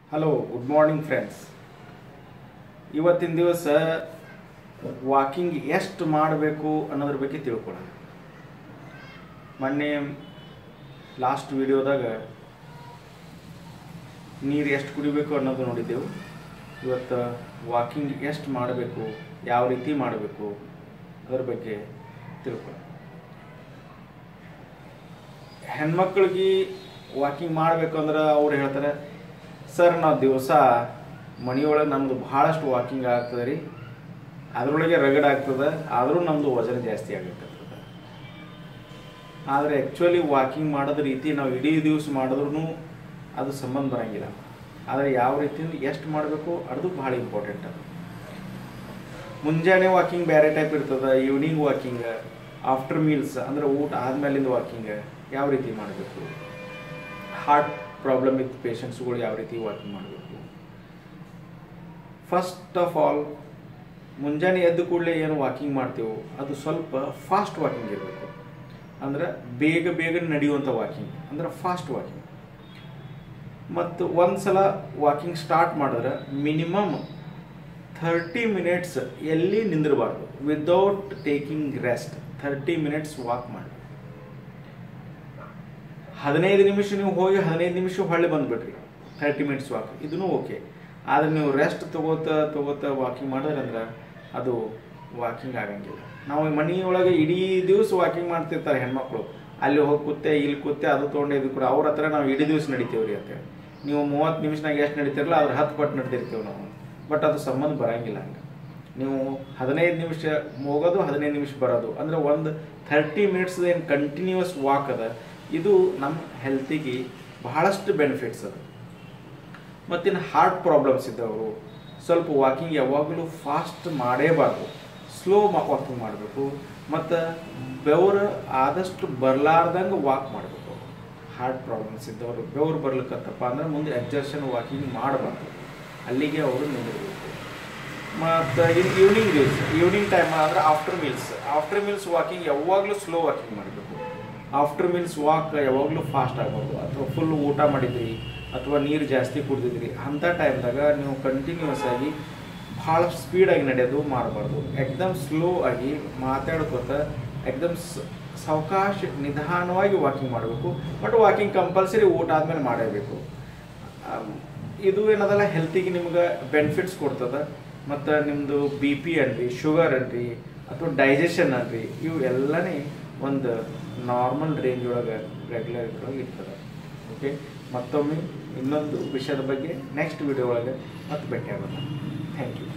hello good morning friends ಇವತ್ತಿನ ದಿವಸ walking ಎಷ್ಟು ಮಾಡಬೇಕು ಅನ್ನೋದ್ರ ಬಗ್ಗೆ ತಿಳ್ಕೊಳ್ಳೋಣ ಮೊನ್ನೆ ಲಾಸ್ಟ್ ವಿಡಿಯೋದಾಗ ನೀರು ಎಷ್ಟು ಕುಡಿಬೇಕು ಅನ್ನೋದು ನೋಡಿದ್ದೆವು ಇವತ್ತು ವಾಕಿಂಗ್ ಎಷ್ಟು ಮಾಡಬೇಕು ಯಾವ ರೀತಿ ಮಾಡಬೇಕು ಅದರ ಬಗ್ಗೆ ತಿಳ್ಕೊಳ್ಳೋಣ ಹೆಣ್ಮಕ್ಳಿಗೆ ವಾಕಿಂಗ್ ಮಾಡಬೇಕು ಅಂದ್ರೆ ಅವ್ರು ಹೇಳ್ತಾರೆ ಸರ್ ನಾವು ದಿವಸ ಮನೆಯೊಳಗೆ ನಮ್ಮದು ಭಾಳಷ್ಟು ವಾಕಿಂಗ್ ಆಗ್ತದೆ ರೀ ಅದರೊಳಗೆ ರಗಡ್ ಆಗ್ತದೆ ಆದರೂ ನಮ್ಮದು ವಜನ ಜಾಸ್ತಿ ಆಗುತ್ತೆ ಆದರೆ ಆ್ಯಕ್ಚುಲಿ ವಾಕಿಂಗ್ ಮಾಡೋದ ರೀತಿ ನಾವು ಇಡೀ ದಿವಸ ಮಾಡಿದ್ರೂ ಅದು ಸಂಬಂಧ ಬರೋಂಗಿಲ್ಲ ಆದರೆ ಯಾವ ರೀತಿಯಿಂದ ಎಷ್ಟು ಮಾಡಬೇಕು ಅದು ಭಾಳ ಇಂಪಾರ್ಟೆಂಟ್ ಅದು ಮುಂಜಾನೆ ವಾಕಿಂಗ್ ಬೇರೆ ಟೈಪ್ ಇರ್ತದೆ ಈವ್ನಿಂಗ್ ವಾಕಿಂಗ್ ಆಫ್ಟರ್ ಮೀಲ್ಸ್ ಅಂದರೆ ಊಟ ಆದಮೇಲಿಂದ ವಾಕಿಂಗ್ ಯಾವ ರೀತಿ ಮಾಡಬೇಕು ಹಾರ್ಟ್ ಪ್ರಾಬ್ಲಮ್ ಇತ್ತು ಪೇಷಂಟ್ಸ್ಗಳು ಯಾವ ರೀತಿ ವಾಕಿಂಗ್ ಮಾಡಬೇಕು ಫಸ್ಟ್ ಆಫ್ ಆಲ್ ಮುಂಜಾನೆ ಎದ್ದು ಕೂಡಲೇ ಏನು ವಾಕಿಂಗ್ ಮಾಡ್ತೀವೋ ಅದು ಸ್ವಲ್ಪ ಫಾಸ್ಟ್ ವಾಕಿಂಗ್ ಇರಬೇಕು ಅಂದ್ರೆ ಬೇಗ ಬೇಗ ನಡೆಯುವಂಥ ವಾಕಿಂಗ್ ಅಂದ್ರೆ ಫಾಸ್ಟ್ ವಾಕಿಂಗ್ ಮತ್ತು ಒಂದು ಸಲ ವಾಕಿಂಗ್ ಸ್ಟಾರ್ಟ್ ಮಾಡಿದ್ರೆ ಮಿನಿಮಮ್ ಥರ್ಟಿ ಮಿನಿಟ್ಸ್ ಎಲ್ಲಿ ನಿಂದಿರಬಾರ್ದು without taking rest thirty minutes walk ಮಾಡಿ ಹದಿನೈದು ನಿಮಿಷ ನೀವು ಹೋಗಿ ಹದಿನೈದು ನಿಮಿಷ ಹೊಳ್ಳಿ ಬಂದ್ಬಿಡ್ರಿ ಥರ್ಟಿ ಮಿನಿಟ್ಸ್ ವಾಕ್ ಇದೂ ಓಕೆ ಆದರೆ ನೀವು ರೆಸ್ಟ್ ತಗೋತಾ ತಗೋತಾ ವಾಕಿಂಗ್ ಮಾಡಿದ್ರೆ ಅಂದ್ರೆ ಅದು ವಾಕಿಂಗ್ ಆಗಂಗಿಲ್ಲ ನಾವು ಮನೆಯೊಳಗೆ ಇಡೀ ದಿವಸ ವಾಕಿಂಗ್ ಮಾಡ್ತಿರ್ತಾರೆ ಹೆಣ್ಮಕ್ಳು ಅಲ್ಲಿ ಹೋಗಿ ಕೂತೆ ಇಲ್ಲಿ ಕೂತೆ ಅದು ತೊಗೊಂಡೆ ಇದು ಕೂಡ ಅವ್ರ ಹತ್ರ ನಾವು ಇಡೀ ದಿವಸ ನಡಿತೀವ್ರಿ ಅಂತೇಳಿ ನೀವು ಮೂವತ್ತು ನಿಮಿಷನಾಗ ಎಷ್ಟು ನಡೀತಿರಲ್ಲ ಅದ್ರ ಹತ್ತು ಪಟ್ಟು ನಡ್ದಿರ್ತೀವಿ ನಾವು ಬಟ್ ಅದು ಸಂಬಂಧ ಬರಂಗಿಲ್ಲ ಹಂಗೆ ನೀವು ಹದಿನೈದು ನಿಮಿಷ ಹೋಗೋದು ಹದಿನೈದು ನಿಮಿಷ ಬರೋದು ಅಂದ್ರೆ ಒಂದು ಥರ್ಟಿ ಮಿನಿಟ್ಸ್ ಏನು ಕಂಟಿನ್ಯೂಸ್ ವಾಕ್ ಅದ ಇದು ನಮ್ಮ ಹೆಲ್ತಿಗೆ ಬಹಳಷ್ಟು ಬೆನಿಫಿಟ್ಸ್ ಅದ ಮತ್ತಿನ್ನು ಹಾರ್ಟ್ ಪ್ರಾಬ್ಲಮ್ಸ್ ಇದ್ದವರು ಸ್ವಲ್ಪ ವಾಕಿಂಗ್ ಯಾವಾಗಲೂ ಫಾಸ್ಟ್ ಮಾಡೇಬಾರ್ದು ಸ್ಲೋ ವಾಕಿಂಗ್ ಮಾಡಬೇಕು ಮತ್ತು ಬೆವರು ಆದಷ್ಟು ಬರಲಾರ್ದಂಗೆ ವಾಕ್ ಮಾಡಬೇಕು ಹಾರ್ಟ್ ಪ್ರಾಬ್ಲಮ್ಸ್ ಇದ್ದವರು ಬೆವರು ಬರ್ಲಿಕ್ಕತ್ತಪ್ಪ ಅಂದ್ರೆ ಮುಂದೆ ಎಕ್ಸರ್ಷನ್ ವಾಕಿಂಗ್ ಮಾಡಬಾರ್ದು ಅಲ್ಲಿಗೆ ಅವರು ನಿಂದಿರಬೇಕು ಮತ್ತು ಇನ್ನು ಈವ್ನಿಂಗ್ ಯೂಸ್ ಈವ್ನಿಂಗ್ ಟೈಮ್ ಅಂದರೆ after meals after meals walking ಯಾವಾಗಲೂ ಸ್ಲೋ ವಾಕಿಂಗ್ ಮಾಡಬೇಕು ಆಫ್ಟರ್ ಮೀಲ್ಸ್ ವಾಕ್ ಯಾವಾಗಲೂ ಫಾಸ್ಟ್ ಆಗ್ಬೋದು ಅಥವಾ ಫುಲ್ ಊಟ ಮಾಡಿದ್ರಿ ಅಥವಾ ನೀರು ಜಾಸ್ತಿ ಕುಡ್ದಿದ್ರಿ ಅಂಥ ಟೈಮ್ದಾಗ ನೀವು ಕಂಟಿನ್ಯೂಸ್ ಆಗಿ ಭಾಳ ಸ್ಪೀಡಾಗಿ ನಡೆಯೋದು ಮಾಡಬಾರ್ದು ಎಕ್ದಮ್ ಸ್ಲೋ ಆಗಿ ಮಾತಾಡ್ಕೋತ ಎಕ್ದಮ್ ಸಾವಕಾಶ ನಿಧಾನವಾಗಿ ವಾಕಿಂಗ್ ಮಾಡಬೇಕು ಬಟ್ ವಾಕಿಂಗ್ ಕಂಪಲ್ಸರಿ ಊಟ ಆದಮೇಲೆ ಮಾಡಬೇಕು ಇದು ಏನದಲ್ಲ ಹೆಲ್ತಿಗೆ ನಿಮ್ಗೆ ಬೆನಿಫಿಟ್ಸ್ ಕೊಡ್ತದೆ ಮತ್ತು ನಿಮ್ಮದು ಬಿ ಪಿ ಅನ್ರಿ ಶುಗರ್ ಅನ್ರಿ ಅಥವಾ ಡೈಜೆಷನ್ ಅನ್ರಿ ಇವು ಎಲ್ಲನೇ ಒಂದು ನಾರ್ಮಲ್ ರೇಂಜ್ ಒಳಗೆ ರೆಗ್ಯುಲರ್ ಒಳಗೆ ಇರ್ತದೆ ಓಕೆ ಮತ್ತೊಮ್ಮೆ ಇನ್ನೊಂದು ವಿಷಯದ ಬಗ್ಗೆ ನೆಕ್ಸ್ಟ್ ವಿಡಿಯೋ ಒಳಗೆ ಮತ್ತೆ ಭೇಟಿ ಆಗೋಣ ಥ್ಯಾಂಕ್ ಯು